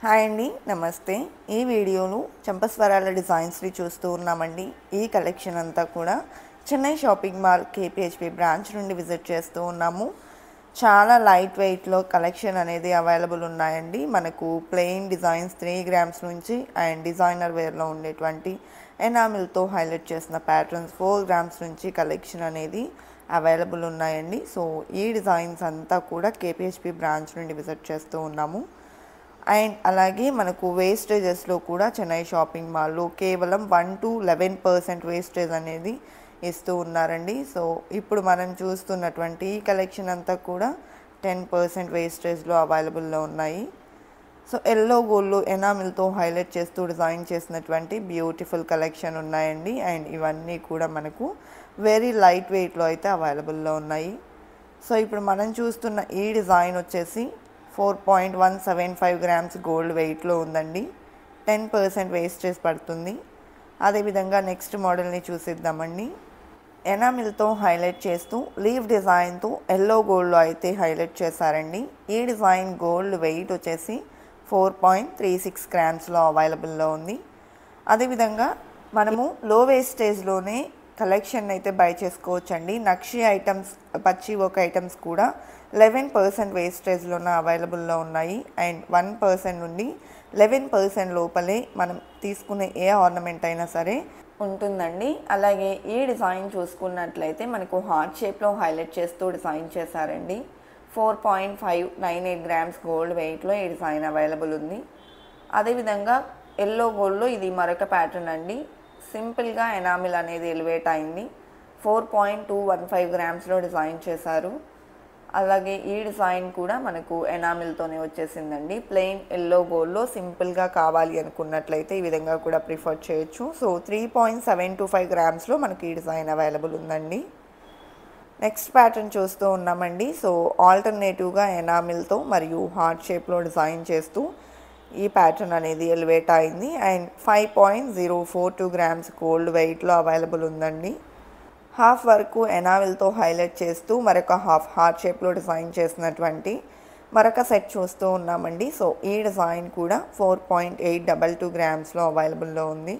hi అండి నమస్తే ఈ వీడియోలో చంపస్వరాల డిజైన్స్ని చూస్తూ ఉన్నామండి ఈ కలెక్షన్ అంతా కూడా Chennai Shopping Mall KPHB branch నుండి విజిట్ చేస్తూ ఉన్నాము చాలా లైట్ వెయిట్లో కలెక్షన్ అనేది అవైలబుల్ ఉన్నాయండి మనకు ప్లెయిన్ డిజైన్స్ త్రీ గ్రామ్స్ నుంచి అండ్ డిజైనర్ వేర్లో ఉండేటువంటి ఎనామిల్తో హైలైట్ చేసిన ప్యాటర్న్స్ ఫోర్ గ్రామ్స్ నుంచి కలెక్షన్ అనేది అవైలబుల్ ఉన్నాయండి సో ఈ డిజైన్స్ అంతా కూడా కేపిహెచ్పి బ్రాంచ్ నుండి విజిట్ చేస్తూ ఉన్నాము అండ్ అలాగే మనకు వేస్టేజెస్లో కూడా చెన్నై షాపింగ్ మాల్లో కేవలం one to eleven percent wastage అనేది ఇస్తూ ఉన్నారండి సో ఇప్పుడు మనం చూస్తున్నటువంటి ఈ కలెక్షన్ అంతా కూడా టెన్ పర్సెంట్ వేస్టేజ్లో అవైలబుల్లో ఉన్నాయి సో ఎల్లో గోల్డ్లో ఎనామిల్తో హైలైట్ చేస్తూ డిజైన్ చేసినటువంటి బ్యూటిఫుల్ కలెక్షన్ ఉన్నాయండి అండ్ ఇవన్నీ కూడా మనకు వెరీ లైట్ వెయిట్లో అయితే అవైలబుల్లో ఉన్నాయి సో ఇప్పుడు మనం చూస్తున్న ఈ డిజైన్ వచ్చేసి four point one seven five grams gold వెయిట్లో ఉందండి టెన్ పర్సెంట్ వేస్టేజ్ పడుతుంది అదేవిధంగా నెక్స్ట్ మోడల్ని చూసిద్దామండి ఎనామిల్తో హైలైట్ చేస్తూ లీవ్ డిజైన్తో ఎల్లో గోల్డ్లో అయితే హైలైట్ చేశారండి ఈ డిజైన్ గోల్డ్ వెయిట్ వచ్చేసి ఫోర్ పాయింట్ త్రీ సిక్స్ గ్రామ్స్లో అవైలబుల్లో ఉంది అదేవిధంగా మనము లో వేస్టేజ్లోనే కలెక్షన్ అయితే బై చేసుకోవచ్చండి నక్షి ఐటమ్స్ పచ్చి ఒక ఐటమ్స్ కూడా లెవెన్ పర్సెంట్ వేస్టేజ్లోనే అవైలబుల్లో ఉన్నాయి అండ్ వన్ పర్సెంట్ నుండి లెవెన్ పర్సెంట్ లోపలే మనం తీసుకునే ఏ ఆర్నమెంట్ అయినా సరే ఉంటుందండి అలాగే ఈ డిజైన్ చూసుకున్నట్లయితే మనకు హార్ట్ షేప్లో హైలైట్ చేస్తూ డిజైన్ చేశారండి four point five nine eight grams gold వెయిట్లో ఈ డిజైన్ అవైలబుల్ ఉంది అదేవిధంగా ఎల్లో గోల్డ్లో ఇది మరొక ప్యాటర్న్ అండి సింపుల్గా ఎనామిల్ అనేది ఎలివేట్ అయింది four point two one five గ్రామ్స్లో డిజైన్ చేశారు అలాగే ఈ డిజైన్ కూడా మనకు ఎనామిల్తోనే వచ్చేసిందండి ప్లెయిన్ ఎల్లో గోల్డ్లో సింపుల్గా కావాలి అనుకున్నట్లయితే ఈ విధంగా కూడా ప్రిఫర్ చేయొచ్చు so three point seven two five గ్రామ్స్లో మనకి ఈ డిజైన్ అవైలబుల్ ఉందండి నెక్స్ట్ ప్యాటర్న్ చూస్తూ ఉన్నామండి సో ఆల్టర్నేటివ్గా ఎనామిల్తో మరియు హార్ట్ షేప్లో డిజైన్ చేస్తూ ఈ ప్యాటర్న్ అనేది ఎలివేట్ అయింది and five point zero four two grams gold వెయిట్లో అవైలబుల్ ఉందండి హాఫ్ వరకు ఎనావిల్తో హైలైట్ చేస్తూ మరొక హాఫ్ హార్ట్ షేప్లో డిజైన్ చేసినటువంటి మరొక సెట్ చూస్తూ ఉన్నామండి సో ఈ డిజైన్ కూడా four point eight double two గ్రామ్స్లో అవైలబుల్లో ఉంది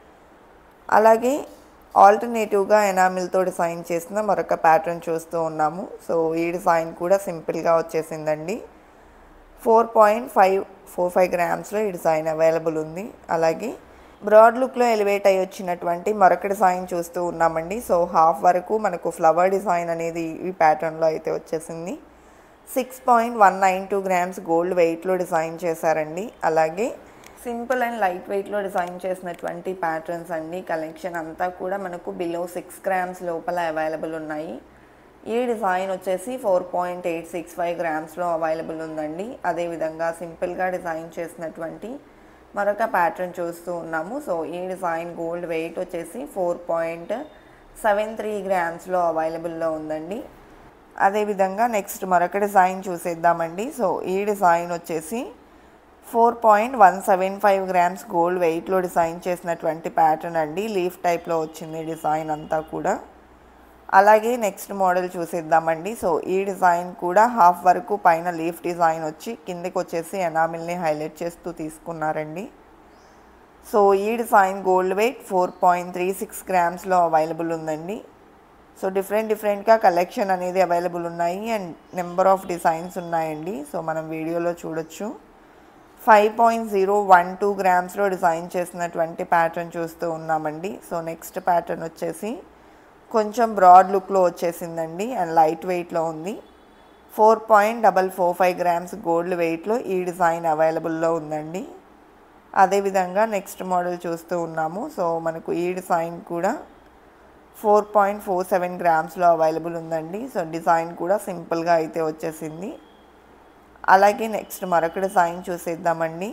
అలాగే ఆల్టర్నేటివ్గా ఎనామిల్తో డిజైన్ చేసిన మరొక ప్యాటర్న్ చూస్తూ ఉన్నాము సో ఈ డిజైన్ కూడా సింపుల్గా వచ్చేసిందండి four point five four five గ్రామ్స్లో ఈ డిజైన్ అవైలబుల్ ఉంది అలాగే బ్రాడ్ లుక్లో ఎలివేట్ అయ్యి వచ్చినటువంటి మరొక డిజైన్ చూస్తూ ఉన్నామండి సో హాఫ్ వరకు మనకు ఫ్లవర్ డిజైన్ అనేది ఈ ప్యాటర్న్లో అయితే వచ్చేసింది six point one nine two grams gold వెయిట్లో డిజైన్ చేశారండి అలాగే సింపుల్ అండ్ లైట్ వెయిట్లో డిజైన్ చేసినటువంటి ప్యాటర్న్స్ అండి కలెక్షన్ అంతా కూడా మనకు బిలో సిక్స్ గ్రామ్స్ లోపల అవైలబుల్ ఉన్నాయి ఈ డిజైన్ వచ్చేసి four point eight six five గ్రామ్స్లో అవైలబుల్ ఉందండి అదేవిధంగా సింపుల్గా డిజైన్ చేసినటువంటి మరొక ప్యాటర్న్ చూస్తూ ఉన్నాము సో ఈ డిజైన్ గోల్డ్ వెయిట్ వచ్చేసి ఫోర్ పాయింట్ సెవెన్ త్రీ గ్రామ్స్లో అవైలబుల్లో ఉందండి అదేవిధంగా నెక్స్ట్ మరొక డిజైన్ చూసేద్దామండి సో ఈ డిజైన్ వచ్చేసి four point one seven five grams gold వెయిట్లో డిజైన్ చేసినటువంటి ప్యాటర్న్ అండి లీఫ్ టైప్లో వచ్చింది డిజైన్ అంతా కూడా అలాగే నెక్స్ట్ మోడల్ చూసేద్దామండి సో ఈ డిజైన్ కూడా హాఫ్ వరకు పైన లీఫ్ డిజైన్ వచ్చి కిందకి వచ్చేసి ఎనామిల్ని హైలైట్ చేస్తూ తీసుకున్నారండి సో ఈ design gold weight four point three six గ్రామ్స్లో అవైలబుల్ ఉందండి సో డిఫరెంట్ డిఫరెంట్గా కలెక్షన్ అనేది అవైలబుల్ ఉన్నాయి అండ్ నెంబర్ ఆఫ్ డిజైన్స్ ఉన్నాయండి సో మనం వీడియోలో చూడొచ్చు five point zero one two గ్రామ్స్లో డిజైన్ చేసినటువంటి ప్యాటర్న్ చూస్తూ ఉన్నామండి సో నెక్స్ట్ ప్యాటర్న్ వచ్చేసి కొంచెం బ్రాడ్ లుక్లో వచ్చేసిందండి అండ్ లైట్ వెయిట్లో ఉంది four point double four five grams gold వెయిట్లో ఈ డిజైన్ అవైలబుల్లో ఉందండి అదేవిధంగా నెక్స్ట్ మోడల్ చూస్తూ ఉన్నాము సో మనకు ఈ డిజైన్ కూడా ఫోర్ పాయింట్ ఫోర్ సెవెన్ గ్రామ్స్లో అవైలబుల్ ఉందండి సో డిజైన్ కూడా సింపుల్గా అయితే వచ్చేసింది అలాగే నెక్స్ట్ మరొక డిజైన్ చూసేద్దామండి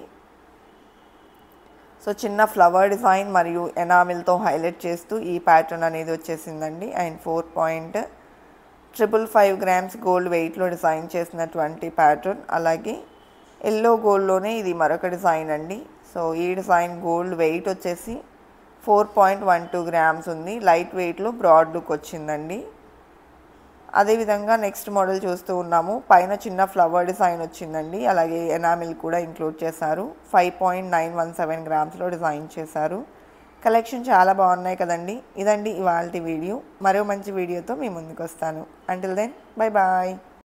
సో చిన్న ఫ్లవర్ డిజైన్ మరియు ఎనామిల్తో హైలైట్ చేస్తూ ఈ ప్యాటర్న్ అనేది వచ్చేసిందండి and four point triple five grams gold వెయిట్లో డిజైన్ చేసినటువంటి ప్యాటర్న్ అలాగే ఎల్లో గోల్డ్లోనే ఇది మరొక డిజైన్ అండి సో ఈ డిజైన్ గోల్డ్ వెయిట్ వచ్చేసి four point one two grams ఉంది లైట్ వెయిట్లో బ్రాడ్ లుక్ వచ్చిందండి అదేవిధంగా నెక్స్ట్ మోడల్ చూస్తూ ఉన్నాము పైన చిన్న ఫ్లవర్ డిజైన్ వచ్చిందండి అలాగే ఎనామిల్ కూడా ఇంక్లూడ్ చేశారు five point nine one seven గ్రామ్స్లో డిజైన్ చేశారు కలెక్షన్ చాలా బాగున్నాయి కదండి ఇదండి ఇవాళ వీడియో మరో మంచి వీడియోతో మీ ముందుకు వస్తాను అంటిల్ దెన్ బై బాయ్